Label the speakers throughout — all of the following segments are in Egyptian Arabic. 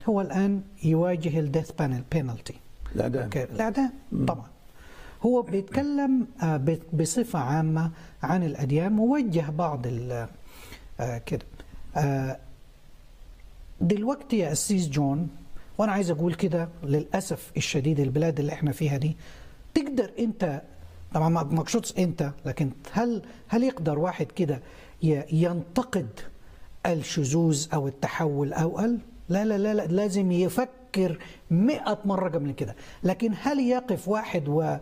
Speaker 1: هو الآن يواجه الديث بينالتي
Speaker 2: الاعدام
Speaker 1: الإعدام طبعا هو بيتكلم آه، ب- بصفة عامة عن الأديان موجه بعض ال- آه، كده آه، دلوقتي يا أسيس جون وأنا عايز أقول كده للأسف الشديد البلاد اللي احنا فيها دي تقدر أنت طبعا ما ما اقصدش أنت لكن هل هل يقدر واحد كده ي- ينتقد الشذوذ أو التحول أو ال لا لا لا, لا لازم يفكر مئة مرة قبل كده لكن هل يقف واحد و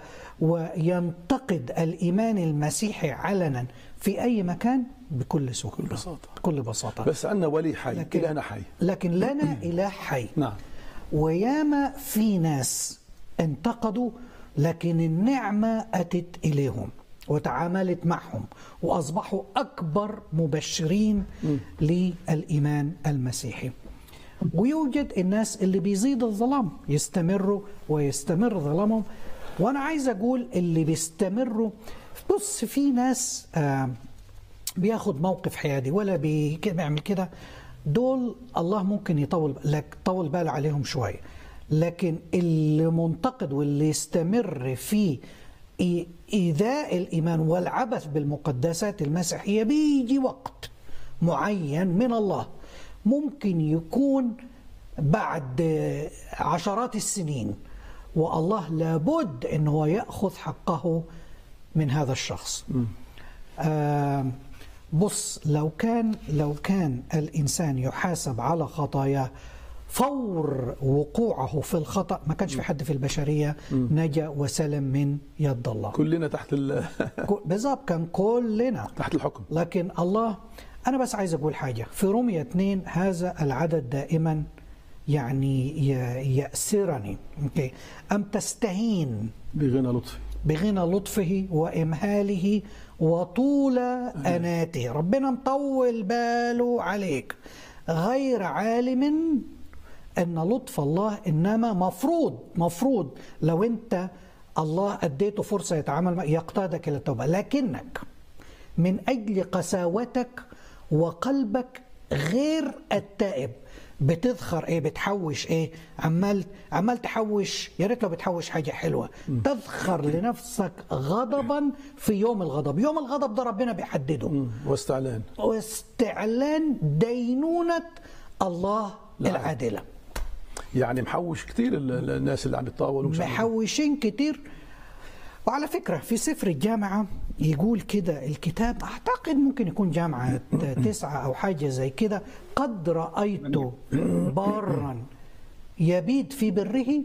Speaker 1: وينتقد الإيمان المسيحي علنا في أي مكان بكل سهولة
Speaker 2: بكل بساطة.
Speaker 1: بكل بساطة
Speaker 2: بس عندنا ولي حي
Speaker 1: لكن-
Speaker 2: إلهنا حي
Speaker 1: لكن لنا إله حي
Speaker 2: نعم
Speaker 1: وياما في ناس انتقدوا لكن النعمة أتت إليهم وتعاملت معهم وأصبحوا أكبر مبشرين للإيمان المسيحي ويوجد الناس اللي بيزيد الظلام يستمروا ويستمر ظلامهم وأنا عايز أقول اللي بيستمروا بص في ناس آه بياخد موقف حيادي ولا بي- كده بيعمل كده دول الله ممكن يطول لك طول باله عليهم شويه لكن اللي منتقد واللي يستمر في إي- ايذاء الايمان والعبث بالمقدسات المسيحيه بيجي وقت معين من الله ممكن يكون بعد عشرات السنين والله لابد انه ياخذ حقه من هذا الشخص آه، بص لو كان لو كان الانسان يحاسب على خطاياه فور وقوعه في الخطا ما كانش في حد في البشريه نجا وسلم من يد الله
Speaker 2: كلنا تحت ال-
Speaker 1: كو- بالظبط كان كلنا
Speaker 2: تحت الحكم
Speaker 1: لكن الله أنا بس عايز أقول حاجة في رومية 2 هذا العدد دائما يعني ي- يأسرني أوكي أم تستهين
Speaker 2: بغنى لطفي
Speaker 1: بغنى لطفه وإمهاله وطول أناته ربنا مطول باله عليك غير عالم أن لطف الله إنما مفروض مفروض لو أنت الله أديته فرصة يتعامل معك يقتادك إلى التوبة لكنك من أجل قساوتك وقلبك غير التائب بتذخر ايه بتحوش ايه عمال عمال تحوش يا ريت لو بتحوش حاجه حلوه تذخر لنفسك غضبا في يوم الغضب يوم الغضب ده ربنا بيحدده
Speaker 2: واستعلان
Speaker 1: واستعلان دينونه الله
Speaker 2: لا.
Speaker 1: العادله
Speaker 2: يعني محوش كثير ال- ال- الناس اللي عم يتطاولوا ومش عم-
Speaker 1: محوشين كتير وعلى فكرة في سفر الجامعة يقول كده الكتاب أعتقد ممكن يكون جامعة تسعة أو حاجة زي كده قد رأيت بارا يبيد في بره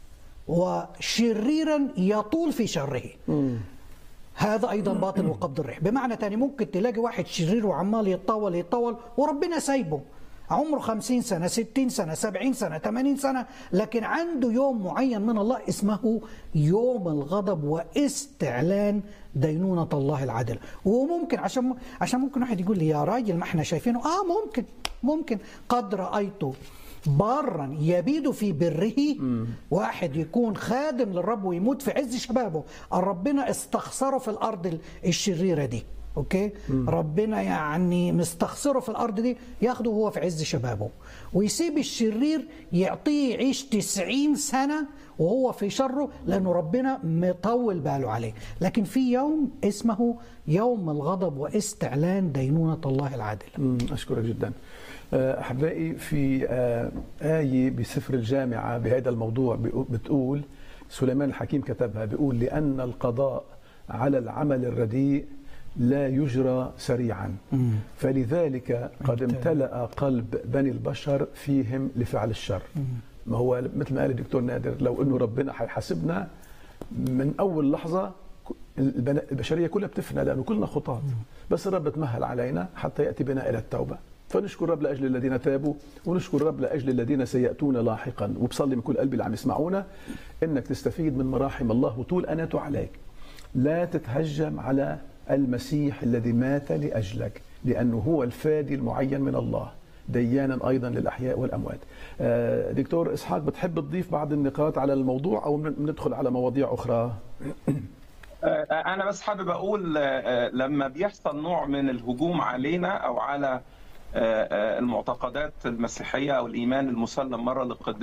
Speaker 1: وشريرا يطول في شره هذا ايضا باطل وقبض الريح بمعنى تاني ممكن تلاقي واحد شرير وعمال يتطول يتطول وربنا سايبه عمره خمسين سنة ستين سنة سبعين سنة ثمانين سنة لكن عنده يوم معين من الله اسمه يوم الغضب واستعلان دينونة الله العادلة وممكن عشان عشان ممكن واحد يقول لي يا راجل ما احنا شايفينه اه ممكن ممكن قد رأيته بارا يبيد في بره واحد يكون خادم للرب ويموت في عز شبابه ربنا استخسره في الارض الشريره دي اوكي ربنا يعني مستخسره في الارض دي ياخده وهو في عز شبابه ويسيب الشرير يعطيه يعيش تسعين سنه وهو في شره لانه ربنا مطول باله عليه لكن في يوم اسمه يوم الغضب واستعلان دينونه الله العادله
Speaker 2: مم، أشكرك جدا آه، أحبائي في آه، آية بسفر الجامعة بهذا الموضوع بيقو- بتقول سليمان الحكيم كتبها بيقول لأن القضاء على العمل الرديء لا يجرى سريعا فلذلك قد امتلأ قلب بني البشر فيهم لفعل الشر ما هو مثل ما قال الدكتور نادر لو انه ربنا حيحاسبنا من اول لحظه البنا- البشريه كلها بتفنى لانه كلنا خطاة بس الرب تمهل علينا حتى ياتي بنا الى التوبه فنشكر الرب لاجل الذين تابوا ونشكر الرب لاجل الذين سياتون لاحقا وبصلي من كل قلبي اللي عم يسمعونا انك تستفيد من مراحم الله وطول اناته عليك لا تتهجم على المسيح الذي مات لاجلك لانه هو الفادي المعين من الله ديانا ايضا للاحياء والاموات. آه، دكتور اسحاق بتحب تضيف بعض النقاط على الموضوع او ندخل على مواضيع اخرى؟
Speaker 3: انا بس حابب اقول آه، لما بيحصل نوع من الهجوم علينا او على المعتقدات المسيحيه او الايمان المسلم مره للقديسين